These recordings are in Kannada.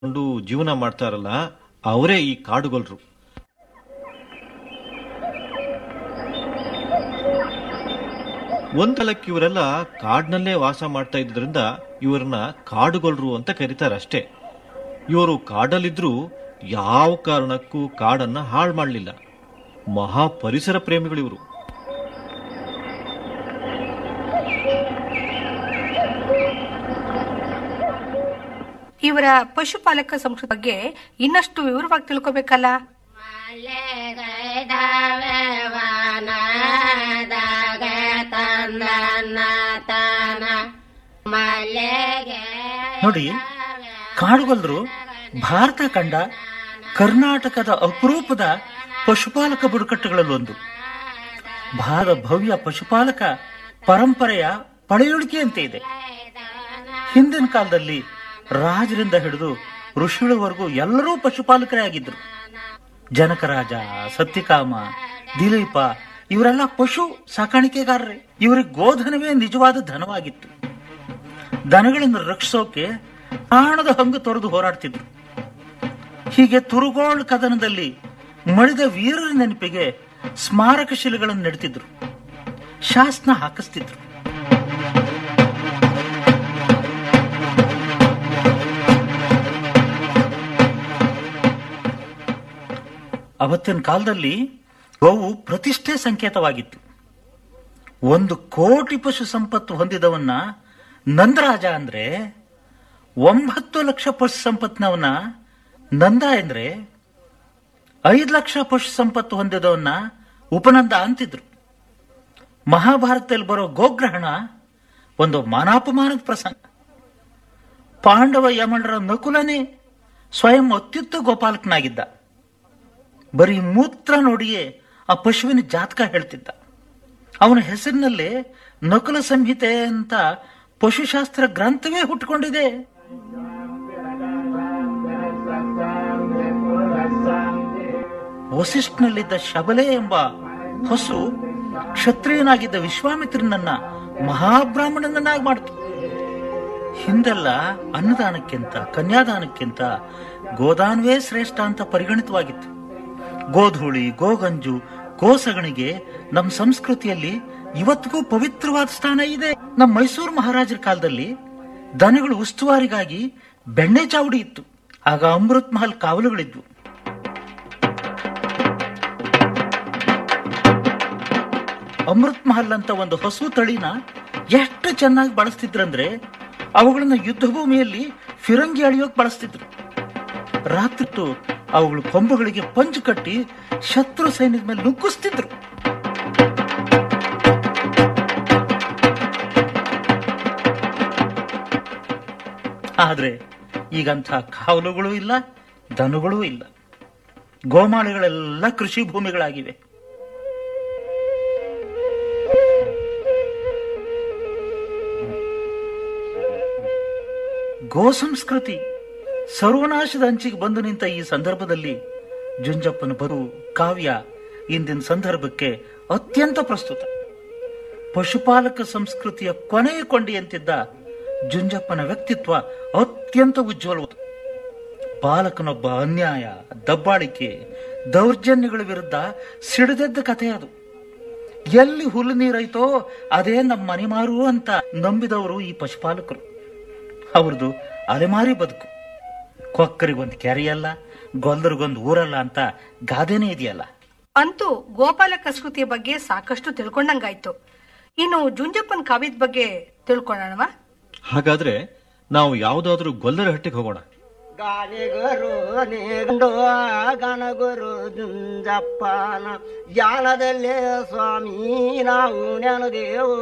ಕೊಂಡು ಜೀವನ ಮಾಡ್ತಾರಲ್ಲ ಅವರೇ ಈ ಕಾಡುಗೊಲ್ರು ಒಂದ್ ಕಾಲಕ್ಕೆ ಇವರೆಲ್ಲ ಕಾಡ್ನಲ್ಲೇ ವಾಸ ಮಾಡ್ತಾ ಇದ್ರಿಂದ ಇವರನ್ನ ಕಾಡುಗೊಲ್ರು ಅಂತ ಕರೀತಾರೆ ಅಷ್ಟೇ ಇವರು ಕಾಡಲ್ಲಿದ್ರೂ ಯಾವ ಕಾರಣಕ್ಕೂ ಕಾಡನ್ನ ಹಾಳು ಮಾಡಲಿಲ್ಲ ಮಹಾ ಪರಿಸರ ಪ್ರೇಮಿಗಳು ಇವರು ಇವರ ಪಶುಪಾಲಕ ಸಂಸ್ಕೃತಿ ಬಗ್ಗೆ ಇನ್ನಷ್ಟು ವಿವರವಾಗಿ ತಿಳ್ಕೊಬೇಕಲ್ಲ ನೋಡಿ ಕಾಡುಗೊಲ್ಲರು ಭಾರತ ಕಂಡ ಕರ್ನಾಟಕದ ಅಪರೂಪದ ಪಶುಪಾಲಕ ಬುಡಕಟ್ಟುಗಳಲ್ಲೊಂದು ಭಾರತ ಭವ್ಯ ಪಶುಪಾಲಕ ಪರಂಪರೆಯ ಪಳೆಯುಳಿಕೆಯಂತೆ ಇದೆ ಹಿಂದಿನ ಕಾಲದಲ್ಲಿ ರಾಜರಿಂದ ಹಿಡಿದು ಋಷಿಗಳವರೆಗೂ ಎಲ್ಲರೂ ಪಶುಪಾಲಕರೇ ಆಗಿದ್ರು ಜನಕರಾಜ ಸತ್ಯಕಾಮ ದಿಲೀಪ ಇವರೆಲ್ಲ ಪಶು ಸಾಕಾಣಿಕೆಗಾರರೇ ಇವರಿಗೆ ಗೋಧನವೇ ನಿಜವಾದ ಧನವಾಗಿತ್ತು ದನಗಳನ್ನು ರಕ್ಷಿಸೋಕೆ ಪ್ರಾಣದ ಹಂಗು ತೊರೆದು ಹೋರಾಡ್ತಿದ್ರು ಹೀಗೆ ತುರುಗೋಳ್ ಕದನದಲ್ಲಿ ಮಳಿದ ವೀರರ ನೆನಪಿಗೆ ಸ್ಮಾರಕ ಶಿಲೆಗಳನ್ನು ನೆಡ್ತಿದ್ರು ಶಾಸನ ಹಾಕಿಸ್ತಿದ್ರು ಅವತ್ತಿನ ಕಾಲದಲ್ಲಿ ಗೋವು ಪ್ರತಿಷ್ಠೆ ಸಂಕೇತವಾಗಿತ್ತು ಒಂದು ಕೋಟಿ ಪಶು ಸಂಪತ್ತು ಹೊಂದಿದವನ್ನ ನಂದರಾಜ ಅಂದ್ರೆ ಒಂಬತ್ತು ಲಕ್ಷ ಪಶು ಸಂಪತ್ನವನ್ನ ನಂದ ಅಂದ್ರೆ ಐದು ಲಕ್ಷ ಪಶು ಸಂಪತ್ತು ಹೊಂದಿದವನ್ನ ಉಪನಂದ ಅಂತಿದ್ರು ಮಹಾಭಾರತದಲ್ಲಿ ಬರೋ ಗೋಗ್ರಹಣ ಒಂದು ಮಾನಾಪಮಾನದ ಪ್ರಸಂಗ ಪಾಂಡವ ಯಮಳರ ನಕುಲನೇ ಸ್ವಯಂ ಅತ್ಯುತ್ತ ಗೋಪಾಲಕನಾಗಿದ್ದ ಬರೀ ಮೂತ್ರ ನೋಡಿಯೇ ಆ ಪಶುವಿನ ಜಾತಕ ಹೇಳ್ತಿದ್ದ ಅವನ ಹೆಸರಿನಲ್ಲೇ ನಕುಲ ಸಂಹಿತೆ ಅಂತ ಪಶುಶಾಸ್ತ್ರ ಗ್ರಂಥವೇ ಹುಟ್ಟುಕೊಂಡಿದೆ ವಸಿಷ್ಠನಲ್ಲಿದ್ದ ಶಬಲೆ ಎಂಬ ಹೊಸು ಕ್ಷತ್ರಿಯನಾಗಿದ್ದ ವಿಶ್ವಾಮಿತ್ರನನ್ನ ಮಹಾಬ್ರಾಹ್ಮಣನನ್ನಾಗಿ ಮಾಡಿತು ಹಿಂದೆಲ್ಲ ಅನ್ನದಾನಕ್ಕಿಂತ ಕನ್ಯಾದಾನಕ್ಕಿಂತ ಗೋದಾನವೇ ಶ್ರೇಷ್ಠ ಅಂತ ಪರಿಗಣಿತವಾಗಿತ್ತು ಗೋಧೂಳಿ ಗೋಗಂಜು ಗೋಸಗಣಿಗೆ ನಮ್ಮ ಸಂಸ್ಕೃತಿಯಲ್ಲಿ ಇವತ್ತಿಗೂ ಪವಿತ್ರವಾದ ಸ್ಥಾನ ಇದೆ ನಮ್ಮ ಮೈಸೂರು ಮಹಾರಾಜರ ಕಾಲದಲ್ಲಿ ದನಗಳು ಉಸ್ತುವಾರಿಗಾಗಿ ಬೆಣ್ಣೆ ಚಾವಡಿ ಇತ್ತು ಆಗ ಅಮೃತ್ ಮಹಲ್ ಕಾವಲುಗಳಿದ್ವು ಅಮೃತ್ ಮಹಲ್ ಅಂತ ಒಂದು ಹಸು ತಳಿನ ಎಷ್ಟು ಚೆನ್ನಾಗಿ ಬಳಸ್ತಿದ್ರಂದ್ರೆ ಅವುಗಳನ್ನ ಯುದ್ಧ ಭೂಮಿಯಲ್ಲಿ ಫಿರಂಗಿ ಅಳಿಯೋಕ್ ಬಳಸ್ತಿದ್ರು ರಾತ್ರಿತ್ತು ಅವುಗಳು ಕೊಂಬುಗಳಿಗೆ ಪಂಚು ಕಟ್ಟಿ ಶತ್ರು ಸೈನ್ಯದ ಮೇಲೆ ನುಗ್ಗಿಸ್ತಿದ್ರು ಆದ್ರೆ ಈಗಂಥ ಕಾವಲುಗಳು ಇಲ್ಲ ದನಗಳೂ ಇಲ್ಲ ಗೋಮಾಳಿಗಳೆಲ್ಲ ಕೃಷಿ ಭೂಮಿಗಳಾಗಿವೆ ಗೋ ಸಂಸ್ಕೃತಿ ಸರ್ವನಾಶದ ಅಂಚಿಗೆ ಬಂದು ನಿಂತ ಈ ಸಂದರ್ಭದಲ್ಲಿ ಜುಂಜಪ್ಪನ ಬರು ಕಾವ್ಯ ಇಂದಿನ ಸಂದರ್ಭಕ್ಕೆ ಅತ್ಯಂತ ಪ್ರಸ್ತುತ ಪಶುಪಾಲಕ ಸಂಸ್ಕೃತಿಯ ಕೊನೆಯ ಕೊಂಡಿಯಂತಿದ್ದ ಜುಂಜಪ್ಪನ ವ್ಯಕ್ತಿತ್ವ ಅತ್ಯಂತ ಉಜ್ವಲವಾದ ಪಾಲಕನೊಬ್ಬ ಅನ್ಯಾಯ ದಬ್ಬಾಳಿಕೆ ದೌರ್ಜನ್ಯಗಳ ವಿರುದ್ಧ ಸಿಡಿದೆದ್ದ ಕಥೆ ಅದು ಎಲ್ಲಿ ಹುಲ್ಲು ನೀರೈತೋ ಅದೇ ನಮ್ಮ ಮನೆ ಮಾರು ಅಂತ ನಂಬಿದವರು ಈ ಪಶುಪಾಲಕರು ಅವ್ರದ್ದು ಅಲೆಮಾರಿ ಬದುಕು ಕೊಕ್ಕರಿಗೊಂದು ಕೆರೆಯಲ್ಲ ಗೊಲ್ಲರಿಗೊಂದು ಊರಲ್ಲ ಅಂತ ಗಾದೆನೇ ಇದೆಯಲ್ಲ ಅಂತೂ ಗೋಪಾಲಕ ಸಂಸ್ಕೃತಿಯ ಬಗ್ಗೆ ಸಾಕಷ್ಟು ತಿಳ್ಕೊಂಡಂಗಾಯ್ತು ಇನ್ನು ಜುಂಜಪ್ಪನ್ ಕಾವ್ಯದ ಬಗ್ಗೆ ತಿಳ್ಕೊಳ್ಳೋಣವಾ ಹಾಗಾದ್ರೆ ನಾವು ಯಾವುದಾದ್ರೂ ಗೊಲ್ಲರ ಹಟ್ಟಿಗೆ ಹೋಗೋಣ ಗಾಳಿಗರು ನೀಗಂಡು ಗಣಗುರು ಜುಂಜಪ್ಪನ ಜಾಲದಲ್ಲೇ ಸ್ವಾಮಿ ನಾವು ನೆನದೇವು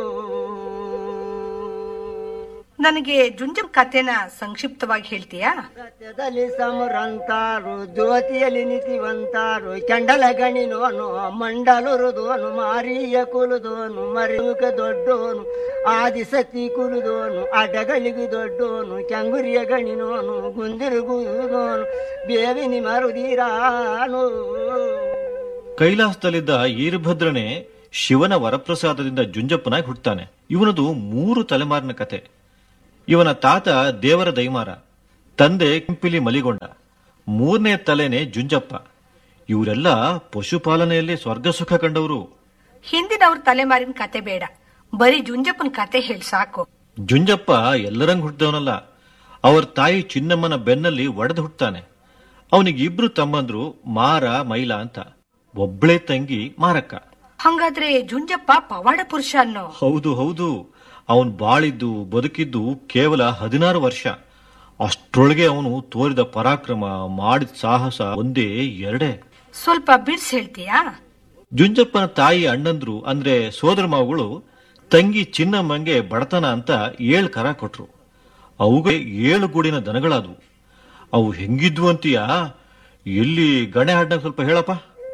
ನನಗೆ ಜುಂಜಪ್ ಕಥೆನ ಸಂಕ್ಷಿಪ್ತವಾಗಿ ಹೇಳ್ತೀಯಾ ಸತ್ಯದಲ್ಲಿ ಸಮರಂತಾರು ಜ್ಯೋತಿಯಲ್ಲಿ ನಿತಿವಂತಾರು ಕೆಂಡಲ ಗಣಿನೋನು ಮಂಡಲುರುದೋನು ಮಾರಿಯ ಕುಲುದೋನು ಮರಿಯುಕ ದೊಡ್ಡೋನು ಆದಿಸತಿ ಕುಲುದೋನು ಅಡ್ಡಗಳಿಗೆ ದೊಡ್ಡೋನು ಕೆಂಗುರಿಯ ಗಣಿನೋನು ಗುಂದಿರುಗುದೋನು ಬೇವಿನಿ ಮರುದೀರಾನು ಕೈಲಾಸದಲ್ಲಿದ್ದ ಈರಭದ್ರನೇ ಶಿವನ ವರಪ್ರಸಾದದಿಂದ ಜುಂಜಪ್ಪನಾಗಿ ಹುಟ್ಟುತ್ತಾನೆ ಇವನದು ಮೂರು ತಲೆಮಾರಿನ ಕತೆ ಇವನ ತಾತ ದೇವರ ದೈಮಾರ ತಂದೆ ಕೆಂಪಿಲಿ ಮಲಿಗೊಂಡ ಮೂರನೇ ತಲೆನೇ ಜುಂಜಪ್ಪ ಇವರೆಲ್ಲ ಪಶುಪಾಲನೆಯಲ್ಲಿ ಸ್ವರ್ಗ ಸುಖ ಕಂಡವರು ಹಿಂದಿನವ್ರ ತಲೆಮಾರಿನ ಕತೆ ಬೇಡ ಬರೀ ಜುಂಜಪ್ಪನ್ ಕತೆ ಹೇಳ್ ಸಾಕು ಜುಂಜಪ್ಪ ಎಲ್ಲರಂಗ್ ಹುಟ್ಟಿದವನಲ್ಲ ಅವ್ರ ತಾಯಿ ಚಿನ್ನಮ್ಮನ ಬೆನ್ನಲ್ಲಿ ಒಡೆದು ಹುಟ್ತಾನೆ ಅವನಿಗೆ ಇಬ್ರು ತಮ್ಮಂದ್ರು ಮಾರ ಮೈಲ ಅಂತ ಒಬ್ಳೇ ತಂಗಿ ಮಾರಕ್ಕ ಹಂಗಾದ್ರೆ ಜುಂಜಪ್ಪ ಪವಾಡ ಪುರುಷ ಅನ್ನೋ ಹೌದು ಹೌದು ಅವನ್ ಬಾಳಿದ್ದು ಬದುಕಿದ್ದು ಕೇವಲ ಹದಿನಾರು ವರ್ಷ ಅಷ್ಟ್ರೊಳಗೆ ಅವನು ತೋರಿದ ಪರಾಕ್ರಮ ಮಾಡಿದ ಸಾಹಸ ಒಂದೇ ಎರಡೇ ಸ್ವಲ್ಪ ಬಿಡ್ಸ್ ಹೇಳ್ತೀಯಾ ಜುಂಜಪ್ಪನ ತಾಯಿ ಅಣ್ಣಂದ್ರು ಅಂದ್ರೆ ಸೋದರ ಮಾವುಗಳು ತಂಗಿ ಚಿನ್ನಮ್ಮಂಗೆ ಬಡತನ ಅಂತ ಏಳು ಕರ ಕೊಟ್ರು ಅವುಗೆ ಏಳು ಗೂಡಿನ ದನಗಳಾದವು ಅವು ಹೆಂಗಿದ್ವು ಅಂತೀಯಾ ಎಲ್ಲಿ ಗಣೆ ಹಾಡ್ನಾಗ ಸ್ವಲ್ಪ ಹೇಳಪ್ಪ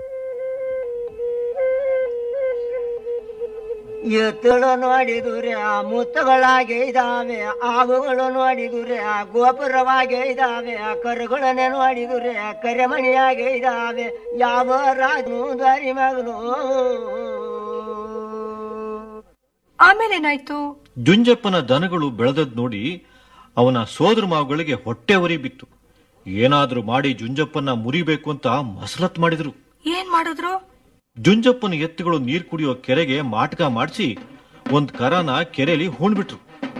ಎತ್ತುಗಳು ನೋಡಿದುರೆ ಆ ಮುತ್ತುಗಳಾಗೆ ಇದಾವೆ ಆವುಗಳು ನೋಡಿದುರೆ ಆ ಗೋಪುರವಾಗೆ ಇದಾವೆ ಆ ಕರುಗಳನ್ನೇ ನೋಡಿದುರೆ ಆ ಕರೆಮಣಿಯಾಗೆ ಇದಾವೆ ಯಾವ ರಾಜನು ದಾರಿ ಮಗನು ಆಮೇಲೇನಾಯ್ತು ಜುಂಜಪ್ಪನ ದನಗಳು ಬೆಳೆದದ್ ನೋಡಿ ಅವನ ಸೋದರ ಮಾವುಗಳಿಗೆ ಹೊಟ್ಟೆ ಉರಿ ಬಿತ್ತು ಏನಾದ್ರೂ ಮಾಡಿ ಜುಂಜಪ್ಪನ ಮುರಿಬೇಕು ಅಂತ ಮಸಲತ್ ಮಾಡಿದ್ರು ಏನ್ ಮಾಡಿದ್ರು ಜುಂಜಪ್ಪನ ಎತ್ತುಗಳು ನೀರ್ ಕುಡಿಯೋ ಕೆರೆಗೆ ಮಾಟಕ ಮಾಡಿಸಿ ಒಂದ್ ಕರನ ಕೆರೆಯಲ್ಲಿ ಹೂಣ್ಬಿಟ್ರು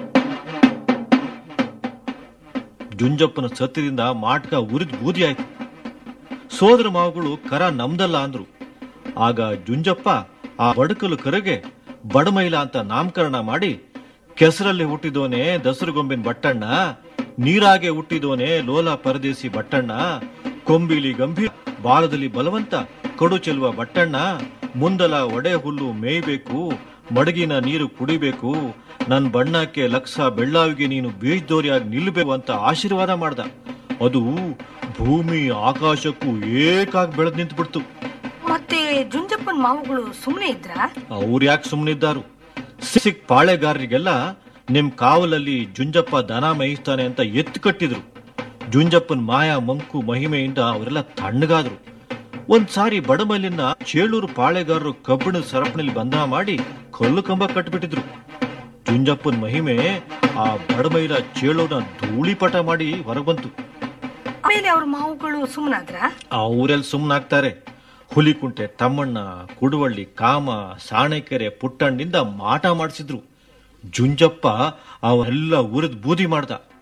ಜುಂಜಪ್ಪನ ಸತ್ಯದಿಂದ ಮಾಟಕ ಉರಿದ್ ಬೂದಿ ಆಯ್ತು ಸೋದರ ಮಾವುಗಳು ಕರ ನಮ್ದಲ್ಲ ಅಂದ್ರು ಆಗ ಜುಂಜಪ್ಪ ಆ ಬಡಕಲು ಕರೆಗೆ ಬಡಮೈಲ ಅಂತ ನಾಮಕರಣ ಮಾಡಿ ಕೆಸರಲ್ಲಿ ಹುಟ್ಟಿದೋನೆ ದಸರುಗೊಂಬಿನ ಬಟ್ಟಣ್ಣ ನೀರಾಗೆ ಹುಟ್ಟಿದೋನೆ ಲೋಲ ಪರದೇಸಿ ಬಟ್ಟಣ್ಣ ಕೊಂಬಿಲಿ ಗಂಭೀರ ಬಾಲದಲ್ಲಿ ಬಲವಂತ ಕಡು ಚೆಲುವ ಬಟ್ಟಣ್ಣ ಮುಂದಲ ಒಡೆ ಹುಲ್ಲು ಮೇಯ್ಬೇಕು ಮಡಗಿನ ನೀರು ಕುಡಿಬೇಕು ನನ್ ಬಣ್ಣಕ್ಕೆ ಲಕ್ಷ ಬೆಳ್ಳಾವಿಗೆ ನೀನು ಬೀಜದೋರಿಯಾಗಿ ನಿಲ್ಲಬೇಕು ಅಂತ ಆಶೀರ್ವಾದ ಮಾಡ್ದ ಅದು ಭೂಮಿ ಆಕಾಶಕ್ಕೂ ಏಕಾಗಿ ಬೆಳೆದ್ ನಿಂತ್ಬಿಡ್ತು ಮತ್ತೆ ಜುಂಜಪ್ಪನ್ ಮಾವುಗಳು ಸುಮ್ನೆ ಇದ್ರ ಅವ್ರು ಯಾಕೆ ಸುಮ್ಮನಿದ್ದಾರು ಸಿಕ್ ಪಾಳೆಗಾರರಿಗೆಲ್ಲ ನಿಮ್ ಕಾವಲಲ್ಲಿ ಜುಂಜಪ್ಪ ದನ ಮೇಯಿಸ್ತಾನೆ ಅಂತ ಎತ್ತು ಕಟ್ಟಿದ್ರು ಜುಂಜಪ್ಪನ್ ಮಾಯಾ ಮಂಕು ಮಹಿಮೆಯಿಂದ ಅವರೆಲ್ಲ ತಣ್ಣಗಾದ್ರು ಒಂದ್ ಸಾರಿ ಬಡಮಲ್ಲಿನ ಚೇಳೂರು ಪಾಳೆಗಾರರು ಕಬ್ಬಿಣದ ಸರಪಣಿಲಿ ಬಂಧನ ಮಾಡಿ ಕಲ್ಲು ಕಂಬ ಕಟ್ಬಿಟ್ಟಿದ್ರು ಜುಂಜಪ್ಪನ್ ಮಹಿಮೆ ಆ ಬಡಮೈಲ ಚೇಳೂರ್ನ ಧೂಳಿಪಟ ಮಾಡಿ ಹೊರಬಂತು ಆಮೇಲೆ ಅವ್ರ ಮಾವುಗಳು ಸುಮ್ನಾದ್ರ ಅವರೆಲ್ಲ ಸುಮ್ಮನಾಗ್ತಾರೆ ಹುಲಿಕುಂಟೆ ತಮ್ಮಣ್ಣ ಕುಡುವಳ್ಳಿ ಕಾಮ ಸಾಣೆಕೆರೆ ಪುಟ್ಟಣ್ಣಿಂದ ಮಾಟ ಮಾಡಿಸಿದ್ರು ಜುಂಜಪ್ಪ ಅವೆಲ್ಲ ಉರಿದ್ ಬೂದಿ ಮಾಡ್ದ